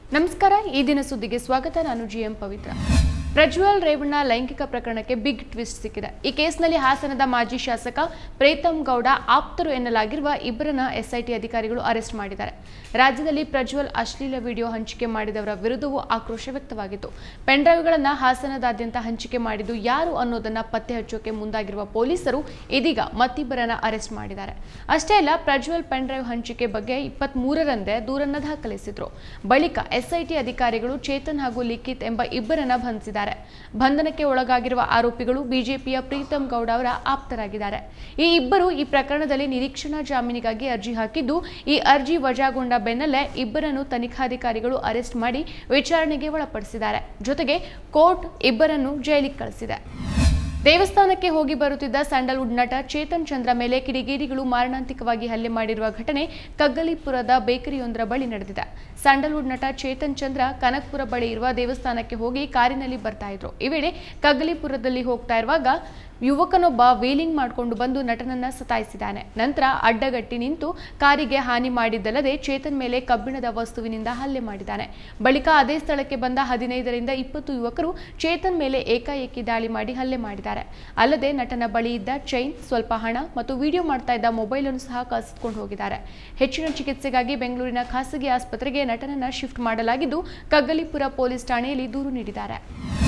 ನಮಸ್ಕಾರ ಈ ದಿನ ಸುದ್ದಿಗೆ ಸ್ವಾಗತ ನಾನು ಜಿಎಂ ಪವಿತ್ರ ಪ್ರಜ್ವಲ್ ರೇವಣ್ಣ ಲೈಂಗಿಕ ಪ್ರಕರಣಕ್ಕೆ ಬಿಗ್ ಟ್ವಿಸ್ಟ್ ಸಿಕ್ಕಿದೆ ಈ ಕೇಸ್ನಲ್ಲಿ ಹಾಸನದ ಮಾಜಿ ಶಾಸಕ ಪ್ರೀತಮ್ ಗೌಡ ಆಪ್ತರು ಎನ್ನಲಾಗಿರುವ ಇಬ್ಬರನ್ನ ಎಸ್ಐಟಿ ಅಧಿಕಾರಿಗಳು ಅರೆಸ್ಟ್ ಮಾಡಿದ್ದಾರೆ ರಾಜ್ಯದಲ್ಲಿ ಪ್ರಜ್ವಲ್ ಅಶ್ಲೀಲ ವಿಡಿಯೋ ಹಂಚಿಕೆ ಮಾಡಿದವರ ವಿರುದ್ಧವೂ ಆಕ್ರೋಶ ವ್ಯಕ್ತವಾಗಿತ್ತು ಪೆನ್ಡ್ರೈವ್ಗಳನ್ನು ಹಾಸನದಾದ್ಯಂತ ಹಂಚಿಕೆ ಮಾಡಿದ್ದು ಯಾರು ಅನ್ನೋದನ್ನ ಪತ್ತೆ ಹಚ್ಚೋಕೆ ಮುಂದಾಗಿರುವ ಪೊಲೀಸರು ಇದೀಗ ಮತ್ತಿಬ್ಬರನ್ನ ಅರೆಸ್ಟ್ ಮಾಡಿದ್ದಾರೆ ಅಷ್ಟೇ ಅಲ್ಲ ಪ್ರಜ್ವಲ್ ಪೆನ್ಡ್ರೈವ್ ಹಂಚಿಕೆ ಬಗ್ಗೆ ಇಪ್ಪತ್ತ್ ಮೂರರಂದೇ ದೂರನ್ನ ದಾಖಲಿಸಿದ್ರು ಬಳಿಕ ಎಸ್ಐಟಿ ಅಧಿಕಾರಿಗಳು ಚೇತನ್ ಹಾಗೂ ಲಿಖಿತ್ ಎಂಬ ಇಬ್ಬರನ್ನ ಬಂಧಿಸಿದ್ದಾರೆ ಬಂಧನಕ್ಕೆ ಒಳಗಾಗಿರುವ ಆರೋಪಿಗಳು ಬಿಜೆಪಿಯ ಪ್ರೀತಮ್ ಗೌಡ ಅವರ ಆಪ್ತರಾಗಿದ್ದಾರೆ ಈ ಇಬ್ಬರು ಈ ಪ್ರಕರಣದಲ್ಲಿ ನಿರೀಕ್ಷಣಾ ಜಾಮೀನಿಗಾಗಿ ಅರ್ಜಿ ಹಾಕಿದ್ದು ಈ ಅರ್ಜಿ ವಜಾಗೊಂಡ ಬೆನ್ನಲ್ಲೇ ಇಬ್ಬರನ್ನು ತನಿಖಾಧಿಕಾರಿಗಳು ಅರೆಸ್ಟ್ ಮಾಡಿ ವಿಚಾರಣೆಗೆ ಒಳಪಡಿಸಿದ್ದಾರೆ ಜೊತೆಗೆ ಕೋರ್ಟ್ ಇಬ್ಬರನ್ನು ಜೈಲಿಗೆ ಕಳಿಸಿದೆ ದೇವಸ್ಥಾನಕ್ಕೆ ಹೋಗಿ ಬರುತ್ತಿದ್ದ ಸ್ಯಾಂಡಲ್ವುಡ್ ನಟ ಚೇತನ್ ಚಂದ್ರ ಮೇಲೆ ಕಿಡಿಗೇಡಿಗಳು ಮಾರಣಾಂತಿಕವಾಗಿ ಹಲ್ಲೆ ಮಾಡಿರುವ ಘಟನೆ ಕಗ್ಗಲಿಪುರದ ಬೇಕರಿಯೊಂದರ ಬಳಿ ನಡೆದಿದೆ ಸ್ಯಾಂಡಲ್ವುಡ್ ನಟ ಚೇತನ್ ಚಂದ್ರ ಕನಕ್ಪುರ ಬಳಿ ಇರುವ ದೇವಸ್ಥಾನಕ್ಕೆ ಹೋಗಿ ಕಾರಿನಲ್ಲಿ ಬರ್ತಾ ಇದ್ರು ಈ ವೇಳೆ ಕಗ್ಗಲಿಪುರದಲ್ಲಿ ಹೋಗ್ತಾ ಇರುವಾಗ ಯುವಕನೊಬ್ಬ ವೀಲಿಂಗ್ ಮಾಡಿಕೊಂಡು ಬಂದು ನಟನನ್ನ ಸತಾಯಿಸಿದ್ದಾನೆ ನಂತರ ಅಡ್ಡಗಟ್ಟಿ ನಿಂತು ಕಾರಿಗೆ ಹಾನಿ ಮಾಡಿದ್ದಲ್ಲದೆ ಚೇತನ್ ಮೇಲೆ ಕಬ್ಬಿಣದ ವಸ್ತುವಿನಿಂದ ಹಲ್ಲೆ ಮಾಡಿದ್ದಾನೆ ಬಳಿಕ ಅದೇ ಸ್ಥಳಕ್ಕೆ ಬಂದ ಹದಿನೈದರಿಂದ ಇಪ್ಪತ್ತು ಯುವಕರು ಚೇತನ್ ಮೇಲೆ ಏಕಾಏಕಿ ದಾಳಿ ಮಾಡಿ ಹಲ್ಲೆ ಮಾಡಿದ್ದಾರೆ ಅಲ್ಲದೆ ನಟನ ಬಳಿ ಇದ್ದ ಚೈನ್ ಸ್ವಲ್ಪ ಹಣ ಮತ್ತು ವಿಡಿಯೋ ಮಾಡ್ತಾ ಇದ್ದ ಮೊಬೈಲ್ ಅನ್ನು ಸಹ ಕಸಿದುಕೊಂಡು ಹೋಗಿದ್ದಾರೆ ಹೆಚ್ಚಿನ ಚಿಕಿತ್ಸೆಗಾಗಿ ಬೆಂಗಳೂರಿನ ಖಾಸಗಿ ಆಸ್ಪತ್ರೆಗೆ ನಟನನ್ನ ಶಿಫ್ಟ್ ಮಾಡಲಾಗಿದ್ದು ಕಗ್ಗಲಿಪುರ ಪೊಲೀಸ್ ಠಾಣೆಯಲ್ಲಿ ದೂರು ನೀಡಿದ್ದಾರೆ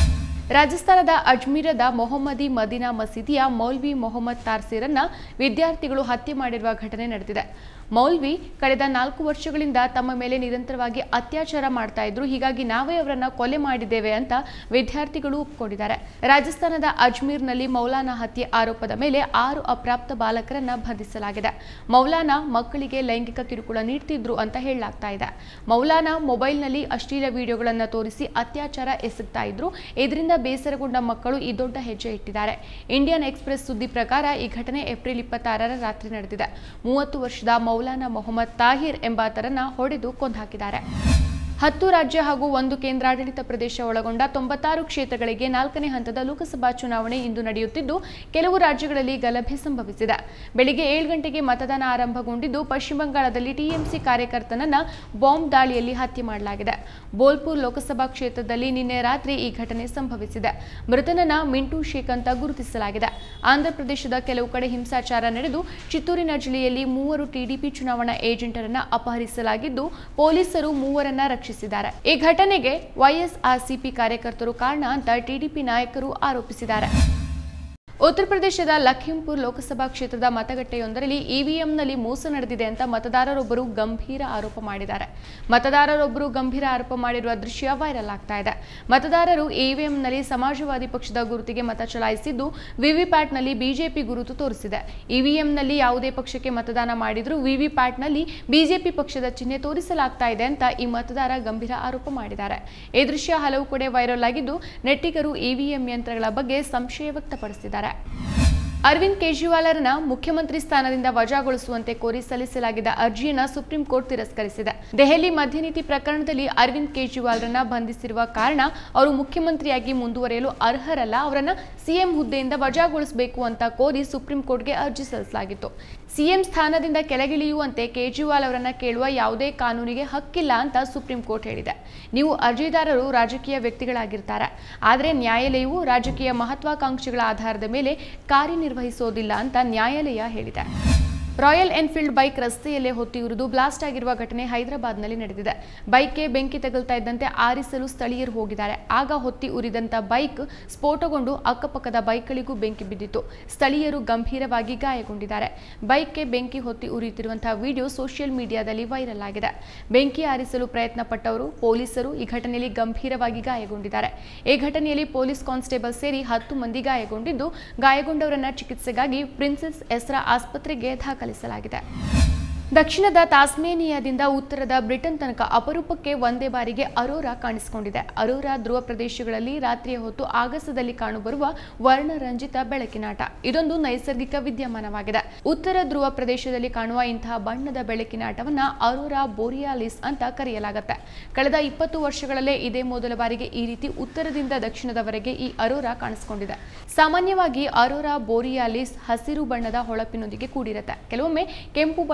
ರಾಜಸ್ಥಾನದ ಅಜ್ಮೀರದ ಮೊಹಮ್ಮದಿ ಮದೀನಾ ಮಸೀದಿಯ ಮೌಲ್ವಿ ಮೊಹಮ್ಮದ್ ತಾರ್ಸೀರನ್ನ ವಿದ್ಯಾರ್ಥಿಗಳು ಹತ್ಯೆ ಮಾಡಿರುವ ಘಟನೆ ನಡೆದಿದೆ ಮೌಲ್ವಿ ಕಳೆದ ನಾಲ್ಕು ವರ್ಷಗಳಿಂದ ತಮ್ಮ ಮೇಲೆ ನಿರಂತರವಾಗಿ ಅತ್ಯಾಚಾರ ಮಾಡ್ತಾ ಇದ್ರು ಹೀಗಾಗಿ ನಾವೇ ಅವರನ್ನ ಕೊಲೆ ಮಾಡಿದ್ದೇವೆ ಅಂತ ವಿದ್ಯಾರ್ಥಿಗಳು ಒಪ್ಪಿಕೊಂಡಿದ್ದಾರೆ ರಾಜಸ್ಥಾನದ ಅಜ್ಮೀರ್ನಲ್ಲಿ ಮೌಲಾನಾ ಹತ್ಯೆ ಆರೋಪದ ಮೇಲೆ ಆರು ಅಪ್ರಾಪ್ತ ಬಾಲಕರನ್ನ ಬಂಧಿಸಲಾಗಿದೆ ಮೌಲಾನಾ ಮಕ್ಕಳಿಗೆ ಲೈಂಗಿಕ ಕಿರುಕುಳ ನೀಡ್ತಿದ್ರು ಅಂತ ಹೇಳಲಾಗ್ತಾ ಇದೆ ಮೌಲಾನಾ ಮೊಬೈಲ್ನಲ್ಲಿ ಅಶ್ಲೀಲ ವಿಡಿಯೋಗಳನ್ನು ತೋರಿಸಿ ಅತ್ಯಾಚಾರ ಎಸಗ್ತಾ ಇದ್ರು ಇದರಿಂದ ಬೇಸರಗೊಂಡ ಮಕ್ಕಳು ಈ ದೊಡ್ಡ ಹೆಜ್ಜೆ ಇಟ್ಟಿದ್ದಾರೆ ಇಂಡಿಯನ್ ಎಕ್ಸ್ಪ್ರೆಸ್ ಸುದ್ದಿ ಪ್ರಕಾರ ಈ ಘಟನೆ ಏಪ್ರಿಲ್ ಇಪ್ಪತ್ತಾರರ ರಾತ್ರಿ ನಡೆದಿದೆ ಮೂವತ್ತು ವರ್ಷದ ಮೌಲಾನಾ ಮೊಹಮ್ಮದ್ ತಾಹಿರ್ ಎಂಬಾತರನ್ನ ಹೊಡೆದು ಕೊಂದುಹಾಕಿದ್ದಾರೆ ಹತ್ತು ರಾಜ್ಯ ಹಾಗೂ ಒಂದು ಕೇಂದ್ರಾಡಳಿತ ಪ್ರದೇಶ ಒಳಗೊಂಡ ತೊಂಬತ್ತಾರು ಕ್ಷೇತ್ರಗಳಿಗೆ ನಾಲ್ಕನೇ ಹಂತದ ಲೋಕಸಭಾ ಚುನಾವಣೆ ಇಂದು ನಡೆಯುತ್ತಿದ್ದು ಕೆಲವು ರಾಜ್ಯಗಳಲ್ಲಿ ಗಲಭೆ ಸಂಭವಿಸಿದೆ ಬೆಳಿಗ್ಗೆ ಏಳು ಗಂಟೆಗೆ ಮತದಾನ ಆರಂಭಗೊಂಡಿದ್ದು ಪಶ್ಚಿಮ ಬಂಗಾಳದಲ್ಲಿ ಟಿಎಂಸಿ ಕಾರ್ಯಕರ್ತನನ್ನ ಬಾಂಬ್ ದಾಳಿಯಲ್ಲಿ ಹತ್ಯೆ ಮಾಡಲಾಗಿದೆ ಬೋಲ್ಪುರ್ ಲೋಕಸಭಾ ಕ್ಷೇತ್ರದಲ್ಲಿ ನಿನ್ನೆ ರಾತ್ರಿ ಈ ಘಟನೆ ಸಂಭವಿಸಿದೆ ಮೃತನನ್ನ ಮಿಂಟು ಶೇಖ್ ಅಂತ ಗುರುತಿಸಲಾಗಿದೆ ಆಂಧ್ರಪ್ರದೇಶದ ಕೆಲವು ಕಡೆ ಹಿಂಸಾಚಾರ ನಡೆದು ಚಿತ್ತೂರಿನ ಜಿಲ್ಲೆಯಲ್ಲಿ ಮೂವರು ಟಿಡಿಪಿ ಚುನಾವಣಾ ಏಜೆಂಟರನ್ನ ಅಪಹರಿಸಲಾಗಿದ್ದು ಪೊಲೀಸರು ಮೂವರನ್ನ ರಕ್ಷಿಸಿದ್ದಾರೆ ಈ ಘಟನೆಗೆ ವೈಎಸ್ಆರ್ಸಿಪಿ ಕಾರ್ಯಕರ್ತರು ಕಾರಣ ಅಂತ ಟಿಡಿಪಿ ನಾಯಕರು ಆರೋಪಿಸಿದ್ದಾರೆ ಉತ್ತರ ಪ್ರದೇಶದ ಲಖೀಂಪುರ್ ಲೋಕಸಭಾ ಕ್ಷೇತ್ರದ ಮತಗಟ್ಟೆಯೊಂದರಲ್ಲಿ ಇವಿಎಂನಲ್ಲಿ ಮೋಸ ನಡೆದಿದೆ ಅಂತ ಮತದಾರರೊಬ್ಬರು ಗಂಭೀರ ಆರೋಪ ಮಾಡಿದ್ದಾರೆ ಮತದಾರರೊಬ್ಬರು ಗಂಭೀರ ಆರೋಪ ಮಾಡಿರುವ ದೃಶ್ಯ ವೈರಲ್ ಆಗ್ತಾ ಇದೆ ಮತದಾರರು ಇವಿಎಂನಲ್ಲಿ ಸಮಾಜವಾದಿ ಪಕ್ಷದ ಗುರುತಿಗೆ ಮತ ಚಲಾಯಿಸಿದ್ದು ವಿವಿಪ್ಯಾಟ್ನಲ್ಲಿ ಬಿಜೆಪಿ ಗುರುತು ತೋರಿಸಿದೆ ಇವಿಎಂನಲ್ಲಿ ಯಾವುದೇ ಪಕ್ಷಕ್ಕೆ ಮತದಾನ ಮಾಡಿದ್ರೂ ವಿವಿಪ್ಯಾಟ್ನಲ್ಲಿ ಬಿಜೆಪಿ ಪಕ್ಷದ ಚಿಹ್ನೆ ತೋರಿಸಲಾಗ್ತಾ ಇದೆ ಅಂತ ಈ ಮತದಾರ ಗಂಭೀರ ಆರೋಪ ಮಾಡಿದ್ದಾರೆ ಈ ದೃಶ್ಯ ಹಲವು ಕಡೆ ವೈರಲ್ ಆಗಿದ್ದು ನೆಟ್ಟಿಗರು ಇವಿಎಂ ಯಂತ್ರಗಳ ಬಗ್ಗೆ ಸಂಶಯ ವ್ಯಕ್ತಪಡಿಸಿದ್ದಾರೆ ಅರವಿಂದ್ ಕೇಜ್ರಿವಾಲರನ್ನ ಮುಖ್ಯಮಂತ್ರಿ ಸ್ಥಾನದಿಂದ ವಜಾಗೊಳಿಸುವಂತೆ ಕೋರಿ ಸಲ್ಲಿಸಲಾಗಿದ್ದ ಅರ್ಜಿಯನ್ನ ಸುಪ್ರೀಂ ಕೋರ್ಟ್ ತಿರಸ್ಕರಿಸಿದೆ ದೆಹಲಿ ಮದ್ಯನೀತಿ ಪ್ರಕರಣದಲ್ಲಿ ಅರವಿಂದ್ ಕೇಜ್ರಿವಾಲ್ರನ್ನ ಬಂಧಿಸಿರುವ ಕಾರಣ ಅವರು ಮುಖ್ಯಮಂತ್ರಿಯಾಗಿ ಮುಂದುವರಿಯಲು ಅರ್ಹರಲ್ಲ ಅವರನ್ನ ಸಿಎಂ ಹುದ್ದೆಯಿಂದ ವಜಾಗೊಳಿಸಬೇಕು ಅಂತ ಕೋರಿ ಸುಪ್ರೀಂ ಕೋರ್ಟ್ಗೆ ಅರ್ಜಿ ಸಲ್ಲಿಸಲಾಗಿತ್ತು ಸಿಎಂ ಸ್ಥಾನದಿಂದ ಕೆಳಗಿಳಿಯುವಂತೆ ಕೇಜ್ರಿವಾಲ್ ಅವರನ್ನ ಕೇಳುವ ಯಾವುದೇ ಕಾನೂನಿಗೆ ಹಕ್ಕಿಲ್ಲ ಅಂತ ಸುಪ್ರೀಂ ಕೋರ್ಟ್ ಹೇಳಿದೆ ನೀವು ಅರ್ಜಿದಾರರು ರಾಜಕೀಯ ವ್ಯಕ್ತಿಗಳಾಗಿರ್ತಾರೆ ಆದರೆ ನ್ಯಾಯಾಲಯವು ರಾಜಕೀಯ ಮಹತ್ವಾಕಾಂಕ್ಷೆಗಳ ಆಧಾರದ ಮೇಲೆ ಕಾರ್ಯನಿರ್ವಹಿಸೋದಿಲ್ಲ ಅಂತ ನ್ಯಾಯಾಲಯ ಹೇಳಿದೆ ರಾಯಲ್ ಎನ್ಫೀಲ್ಡ್ ಬೈಕ್ ರಸ್ತೆಯಲ್ಲೇ ಹೊತ್ತಿ ಉರಿದು ಬ್ಲಾಸ್ಟ್ ಆಗಿರುವ ಘಟನೆ ಹೈದರಾಬಾದ್ನಲ್ಲಿ ನಡೆದಿದೆ ಬೈಕ್ಗೆ ಬೆಂಕಿ ತಗುಲ್ತಾ ಇದ್ದಂತೆ ಆರಿಸಲು ಸ್ಥಳೀಯರು ಹೋಗಿದ್ದಾರೆ ಆಗ ಹೊತ್ತಿ ಉರಿದಂತ ಬೈಕ್ ಸ್ಫೋಟಗೊಂಡು ಅಕ್ಕಪಕ್ಕದ ಬೈಕ್ಗಳಿಗೂ ಬೆಂಕಿ ಬಿದ್ದಿತ್ತು ಸ್ಥಳೀಯರು ಗಂಭೀರವಾಗಿ ಗಾಯಗೊಂಡಿದ್ದಾರೆ ಬೈಕ್ಗೆ ಬೆಂಕಿ ಹೊತ್ತಿ ಉರಿಯುತ್ತಿರುವಂತಹ ವಿಡಿಯೋ ಸೋಷಿಯಲ್ ಮೀಡಿಯಾದಲ್ಲಿ ವೈರಲ್ ಆಗಿದೆ ಬೆಂಕಿ ಆರಿಸಲು ಪ್ರಯತ್ನ ಪಟ್ಟವರು ಪೊಲೀಸರು ಈ ಘಟನೆಯಲ್ಲಿ ಗಂಭೀರವಾಗಿ ಗಾಯಗೊಂಡಿದ್ದಾರೆ ಈ ಘಟನೆಯಲ್ಲಿ ಪೊಲೀಸ್ ಕಾನ್ಸ್ಟೇಬಲ್ ಸೇರಿ ಹತ್ತು ಮಂದಿ ಗಾಯಗೊಂಡಿದ್ದು ಗಾಯಗೊಂಡವರನ್ನ ಚಿಕಿತ್ಸೆಗಾಗಿ ಪ್ರಿನ್ಸೆಸ್ ಎಸ್ರಾ ಆಸ್ಪತ್ರೆಗೆ ದಾಖಲಿಸಲಾಗಿದೆ ದಕ್ಷಿಣದ ತಾಸ್ಮೇನಿಯಾದಿಂದ ಉತ್ತರದ ಬ್ರಿಟನ್ ತನಕ ಅಪರೂಪಕ್ಕೆ ಒಂದೇ ಬಾರಿಗೆ ಅರೋರಾ ಕಾಣಿಸಿಕೊಂಡಿದೆ ಅರೋರಾ ಧ್ರುವ ಪ್ರದೇಶಗಳಲ್ಲಿ ರಾತ್ರಿಯ ಹೊತ್ತು ಆಗಸದಲ್ಲಿ ಕಾಣುಬರುವ ವರ್ಣರಂಜಿತ ಬೆಳಕಿನಾಟ ಇದೊಂದು ನೈಸರ್ಗಿಕ ವಿದ್ಯಮಾನವಾಗಿದೆ ಉತ್ತರ ಧ್ರುವ ಪ್ರದೇಶದಲ್ಲಿ ಕಾಣುವ ಇಂತಹ ಬಣ್ಣದ ಬೆಳಕಿನಾಟವನ್ನ ಅರೋರಾ ಬೋರಿಯಾಲಿಸ್ ಅಂತ ಕರೆಯಲಾಗುತ್ತೆ ಕಳೆದ ಇಪ್ಪತ್ತು ವರ್ಷಗಳಲ್ಲೇ ಇದೇ ಮೊದಲ ಬಾರಿಗೆ ಈ ರೀತಿ ಉತ್ತರದಿಂದ ದಕ್ಷಿಣದವರೆಗೆ ಈ ಅರೋರಾ ಕಾಣಿಸಿಕೊಂಡಿದೆ ಸಾಮಾನ್ಯವಾಗಿ ಅರೋರಾ ಬೋರಿಯಾಲಿಸ್ ಹಸಿರು ಬಣ್ಣದ ಹೊಳಪಿನೊಂದಿಗೆ ಕೂಡಿರುತ್ತೆ ಕೆಲವೊಮ್ಮೆ ಕೆಂಪು ಬಣ್ಣವು ಸಹ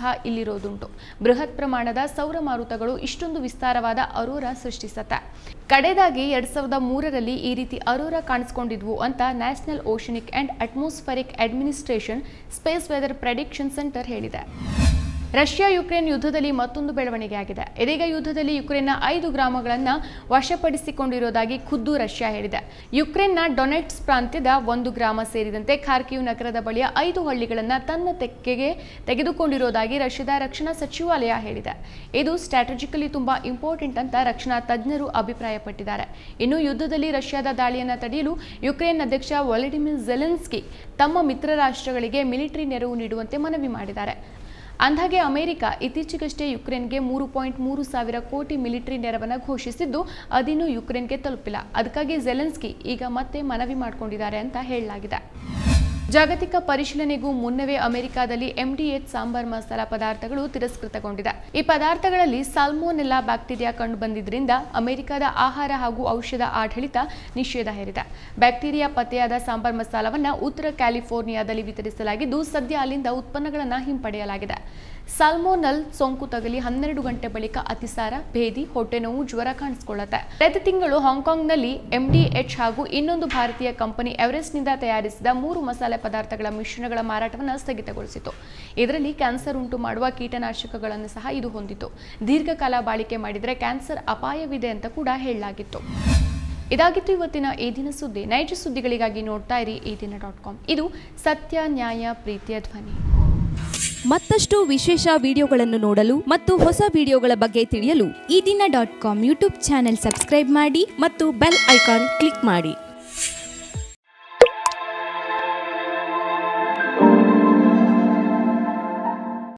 ಇಲ್ಲಿರೋದುಂಟು ಬೃಹತ್ ಪ್ರಮಾಣದ ಸೌರ ಮಾರುತಗಳು ಇಷ್ಟೊಂದು ವಿಸ್ತಾರವಾದ ಅರೋರಾ ಸೃಷ್ಟಿಸತ್ತೆ ಕಡೆದಾಗಿ ಎರಡ್ ಸಾವಿರದ ಮೂರರಲ್ಲಿ ಈ ರೀತಿ ಅರೋರಾ ಕಾಣಿಸ್ಕೊಂಡಿದ್ವು ಅಂತ national oceanic and atmospheric administration space weather prediction centre ಹೇಳಿದೆ ರಷ್ಯಾ ಯುಕ್ರೇನ್ ಯುದ್ಧದಲ್ಲಿ ಮತ್ತೊಂದು ಬೆಳವಣಿಗೆ ಆಗಿದೆ ಇದೀಗ ಯುದ್ಧದಲ್ಲಿ ಯುಕ್ರೇನ್ನ ಐದು ಗ್ರಾಮಗಳನ್ನು ವಶಪಡಿಸಿಕೊಂಡಿರುವುದಾಗಿ ಖುದ್ದು ರಷ್ಯಾ ಹೇಳಿದೆ ಯುಕ್ರೇನ್ನ ಡೊನೆಟ್ಸ್ ಪ್ರಾಂತ್ಯದ ಒಂದು ಗ್ರಾಮ ಸೇರಿದಂತೆ ಖಾರ್ಕಿವ್ ನಗರದ ಬಳಿಯ ಐದು ಹಳ್ಳಿಗಳನ್ನು ತನ್ನ ತೆಕ್ಕೆಗೆ ತೆಗೆದುಕೊಂಡಿರುವುದಾಗಿ ರಷ್ಯಾದ ರಕ್ಷಣಾ ಸಚಿವಾಲಯ ಹೇಳಿದೆ ಇದು ಸ್ಟ್ರಾಟಜಿಕಲಿ ತುಂಬಾ ಇಂಪಾರ್ಟೆಂಟ್ ಅಂತ ರಕ್ಷಣಾ ತಜ್ಞರು ಅಭಿಪ್ರಾಯಪಟ್ಟಿದ್ದಾರೆ ಇನ್ನು ಯುದ್ಧದಲ್ಲಿ ರಷ್ಯಾದ ದಾಳಿಯನ್ನು ತಡೆಯಲು ಯುಕ್ರೇನ್ ಅಧ್ಯಕ್ಷ ವಾಲಡಿಮಿರ್ ಜೆಲೆನ್ಸ್ಕಿ ತಮ್ಮ ಮಿತ್ರ ರಾಷ್ಟ್ರಗಳಿಗೆ ಮಿಲಿಟರಿ ನೆರವು ನೀಡುವಂತೆ ಮನವಿ ಮಾಡಿದ್ದಾರೆ ಅಂದಾಗೆ ಅಮೆರಿಕ ಇತ್ತೀಚೆಗಷ್ಟೇ ಯುಕ್ರೇನ್ಗೆ ಮೂರು ಪಾಯಿಂಟ್ ಮೂರು ಸಾವಿರ ಕೋಟಿ ಮಿಲಿಟರಿ ನೆರವನ್ನು ಘೋಷಿಸಿದ್ದು ಅದಿನ್ನೂ ಯುಕ್ರೇನ್ಗೆ ತಲುಪಿಲ್ಲ ಅದಕ್ಕಾಗಿ ಜೆಲೆನ್ಸ್ಕಿ ಈಗ ಮತ್ತೆ ಮನವಿ ಮಾಡಿಕೊಂಡಿದ್ದಾರೆ ಅಂತ ಹೇಳಲಾಗಿದೆ ಜಾಗತಿಕ ಪರಿಶೀಲನೆಗೂ ಮುನ್ನವೇ ಅಮೆರಿಕದಲ್ಲಿ ಎಂಡಿಎಚ್ ಸಾಂಬಾರ್ ಮಸಾಲ ಪದಾರ್ಥಗಳು ತಿರಸ್ಕೃತಗೊಂಡಿದೆ ಈ ಪದಾರ್ಥಗಳಲ್ಲಿ ಸಾಲ್ಮೋನೆಲ್ಲಾ ಬ್ಯಾಕ್ಟೀರಿಯಾ ಕಂಡುಬಂದಿದ್ದರಿಂದ ಅಮೆರಿಕದ ಆಹಾರ ಹಾಗೂ ಔಷಧ ಆಡಳಿತ ನಿಷೇಧ ಹೇರಿದೆ ಬ್ಯಾಕ್ಟೀರಿಯಾ ಪತ್ತೆಯಾದ ಸಾಂಬಾರ್ ಮಸಾಲವನ್ನು ಉತ್ತರ ಕ್ಯಾಲಿಫೋರ್ನಿಯಾದಲ್ಲಿ ವಿತರಿಸಲಾಗಿದ್ದು ಸದ್ಯ ಅಲ್ಲಿಂದ ಉತ್ಪನ್ನಗಳನ್ನು ಹಿಂಪಡೆಯಲಾಗಿದೆ ಸಾಲ್ಮೋನಲ್ ಸೋಂಕು ತಗಲಿ ಹನ್ನೆರಡು ಗಂಟೆ ಬಳಿಕ ಅತಿಸಾರ ಭೇದಿ ಹೊಟ್ಟೆನೋವು ಜ್ವರ ಕಾಣಿಸಿಕೊಳ್ಳುತ್ತೆ ಕಳೆದ ತಿಂಗಳು ಹಾಂಗ್ಕಾಂಗ್ನಲ್ಲಿ ಎಂಡಿಎಚ್ ಹಾಗೂ ಇನ್ನೊಂದು ಭಾರತೀಯ ಕಂಪನಿ ಎವರೆಸ್ಟ್ನಿಂದ ತಯಾರಿಸಿದ ಮೂರು ಮಸಾಲೆ ಪದಾರ್ಥಗಳ ಮಿಶ್ರಣಗಳ ಮಾರಾಟವನ್ನು ಸ್ಥಗಿತಗೊಳಿಸಿತು ಇದರಲ್ಲಿ ಕ್ಯಾನ್ಸರ್ ಉಂಟು ಮಾಡುವ ಕೀಟನಾಶಕಗಳನ್ನು ಸಹ ಇದು ಹೊಂದಿತ್ತು ದೀರ್ಘಕಾಲ ಬಾಳಿಕೆ ಮಾಡಿದರೆ ಕ್ಯಾನ್ಸರ್ ಅಪಾಯವಿದೆ ಅಂತ ಕೂಡ ಹೇಳಲಾಗಿತ್ತು ಇದಾಗಿತ್ತು ಇವತ್ತಿನ ಈ ದಿನ ಸುದ್ದಿ ನೈಜ ಸುದ್ದಿಗಳಿಗಾಗಿ ನೋಡ್ತಾ ಇರಿ ಈ ದಿನ ಡಾಟ್ ಕಾಮ್ ಇದು ಸತ್ಯ ನ್ಯಾಯ ಪ್ರೀತಿಯ ಧ್ವನಿ ಮತ್ತಷ್ಟು ವಿಶೇಷ ವಿಡಿಯೋಗಳನ್ನು ನೋಡಲು ಮತ್ತು ಹೊಸ ವಿಡಿಯೋಗಳ ಬಗ್ಗೆ ತಿಳಿಯಲು Ee Dina dot com YouTube channel subscribe ಮಾಡಿ ಮತ್ತು ಬೆಲ್ ಐಕಾನ್ ಕ್ಲಿಕ್ ಮಾಡಿ